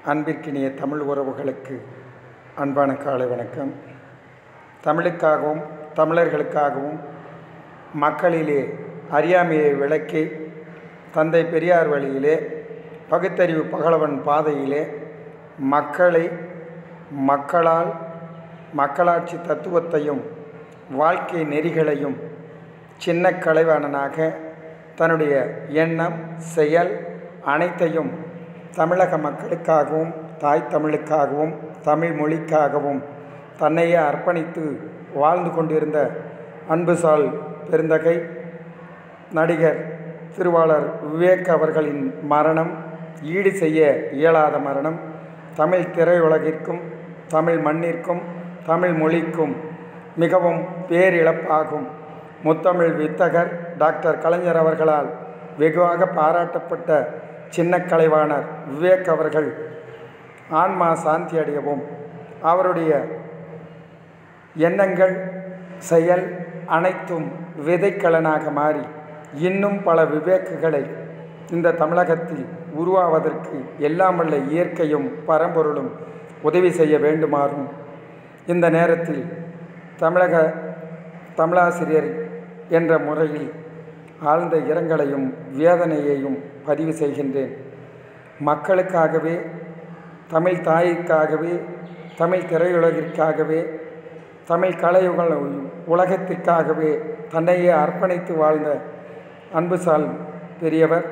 அன்பிற்கினிய தமிழ் உறவுகளுக்கு அன்பான காலை வணக்கம் தமிழுக்காகவும் தமிழர்களுக்காகவும் மக்களிலே அறியாமையை விளக்கி தந்தை பெரியார் வழியிலே பகுத்தறிவு பகலவன் பாதையிலே மக்களை மக்களால் மக்களாட்சி தத்துவத்தையும் வாழ்க்கை நெறிகளையும் சின்ன கலைவாணனாக தன்னுடைய எண்ணம் செயல் அனைத்தையும் தமிழக மக்களுக்காகவும் தாய் தமிழுக்காகவும் தமிழ் மொழிக்காகவும் தன்னையே அர்ப்பணித்து வாழ்ந்து கொண்டிருந்த அன்புசால் பெருந்தகை நடிகர் திருவாளர் விவேக் அவர்களின் மரணம் ஈடு செய்ய இயலாத மரணம் தமிழ் திரையுலகிற்கும் தமிழ் மண்ணிற்கும் தமிழ் மொழிக்கும் மிகவும் பேரிழப்பாகும் முத்தமிழ் வித்தகர் டாக்டர் கலைஞர் அவர்களால் வெகுவாக பாராட்டப்பட்ட சின்ன கலைவாணர் விவேக் அவர்கள் ஆன்மா சாந்தி அடையவும் அவருடைய எண்ணங்கள் செயல் அனைத்தும் விதைக்கலனாக மாறி இன்னும் பல விவேக்குகளை இந்த தமிழகத்தில் உருவாவதற்கு எல்லாம் வல்ல இயற்கையும் பரம்பொருளும் உதவி செய்ய வேண்டுமாறும் இந்த நேரத்தில் தமிழக தமிழாசிரியர் என்ற முறையில் ஆழ்ந்த இரங்கலையும் வேதனையையும் பதிவு செய்கின்றேன் மக்களுக்காகவே தமிழ் தாய்க்காகவே தமிழ் திரையுலகிற்காகவே தமிழ் கலையுகள் உலகத்திற்காகவே தன்னையே அர்ப்பணித்து வாழ்ந்த அன்புசால் பெரியவர்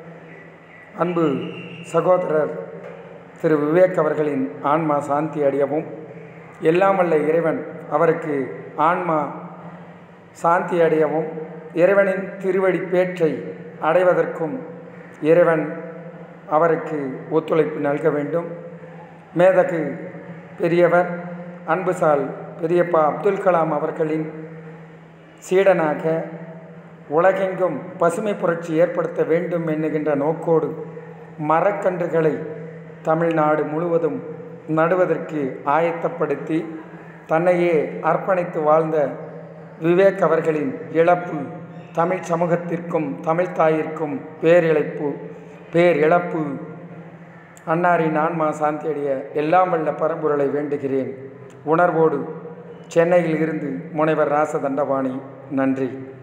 அன்பு சகோதரர் திரு விவேக் அவர்களின் ஆன்மா சாந்தி அடையவும் எல்லாம் வல்ல இறைவன் அவருக்கு ஆன்மா சாந்தி அடையவும் இறைவனின் திருவடி பேற்றை அடைவதற்கும் இறைவன் அவருக்கு ஒத்துழைப்பு நல்க வேண்டும் மேதகு பெரியவர் அன்புசால் பெரியப்பா அப்துல் கலாம் அவர்களின் சீடனாக உலகெங்கும் பசுமை புரட்சி ஏற்படுத்த வேண்டும் என்ணுகின்ற நோக்கோடு மரக்கன்றுகளை தமிழ்நாடு முழுவதும் நடுவதற்கு ஆயத்தப்படுத்தி தன்னையே அர்ப்பணித்து வாழ்ந்த விவேக் அவர்களின் இழப்பு தமிழ் சமூகத்திற்கும் தமிழ் தாயிற்கும் பேரிழப்பு பேரிழப்பு அன்னாரின் ஆன்மா சாந்தியடைய எல்லாம் வல்ல பரம்பொருளை வேண்டுகிறேன் உணர்வோடு சென்னையில் இருந்து முனைவர் ராசதண்டபாணி நன்றி